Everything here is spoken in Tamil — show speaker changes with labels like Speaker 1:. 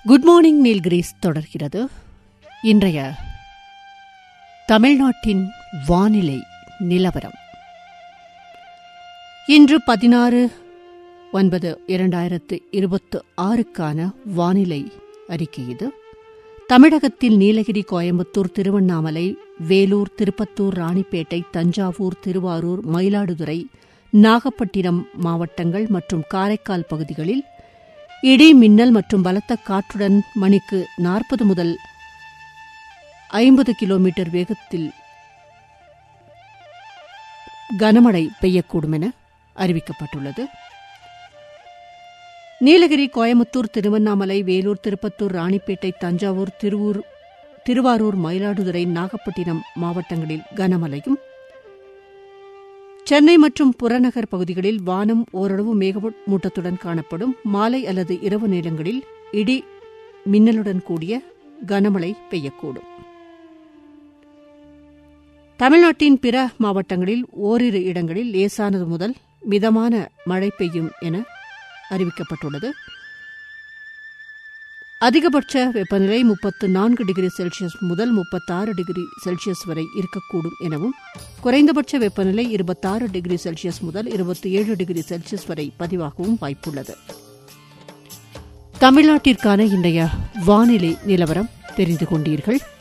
Speaker 1: குட் மார்னிங் நீல்கிரீஸ் தொடர்கிறது இன்றைய தமிழ்நாட்டின் வானிலை நிலவரம் இன்று பதினாறு ஒன்பது இரண்டாயிரத்து இருபத்து ஆறுக்கான வானிலை அறிக்கை இது தமிழகத்தில் நீலகிரி கோயம்புத்தூர் திருவண்ணாமலை வேலூர் திருப்பத்தூர் ராணிப்பேட்டை தஞ்சாவூர் திருவாரூர் மயிலாடுதுறை நாகப்பட்டினம் மாவட்டங்கள் மற்றும் காரைக்கால் பகுதிகளில் இடி மின்னல் மற்றும் பலத்த காற்றுடன் மணிக்கு நாற்பது முதல் ஐம்பது கிலோமீட்டர் வேகத்தில் கனமழை பெய்யக்கூடும் என அறிவிக்கப்பட்டுள்ளது நீலகிரி கோயமுத்தூர் திருவண்ணாமலை வேலூர் திருப்பத்தூர் ராணிப்பேட்டை தஞ்சாவூர் திருவூர் திருவாரூர் மயிலாடுதுறை நாகப்பட்டினம் மாவட்டங்களில் கனமழையும் சென்னை மற்றும் புறநகர் பகுதிகளில் வானம் ஓரளவு மேகமூட்டத்துடன் காணப்படும் மாலை அல்லது இரவு நேரங்களில் இடி மின்னலுடன் கூடிய கனமழை பெய்யக்கூடும் தமிழ்நாட்டின் பிற மாவட்டங்களில் ஓரிரு இடங்களில் லேசானது முதல் மிதமான மழை பெய்யும் என அறிவிக்கப்பட்டுள்ளது அதிகபட்ச வெப்பநிலை முப்பத்து நான்கு டிகிரி செல்சியஸ் முதல் முப்பத்தாறு டிகிரி செல்சியஸ் வரை இருக்கக்கூடும் எனவும் குறைந்தபட்ச வெப்பநிலை இருபத்தாறு டிகிரி செல்சியஸ் முதல் இருபத்தி ஏழு டிகிரி செல்சியஸ் வரை பதிவாகவும் வாய்ப்புள்ளது தமிழ்நாட்டிற்கான இன்றைய வானிலை நிலவரம் தெரிந்து கொண்டீர்கள்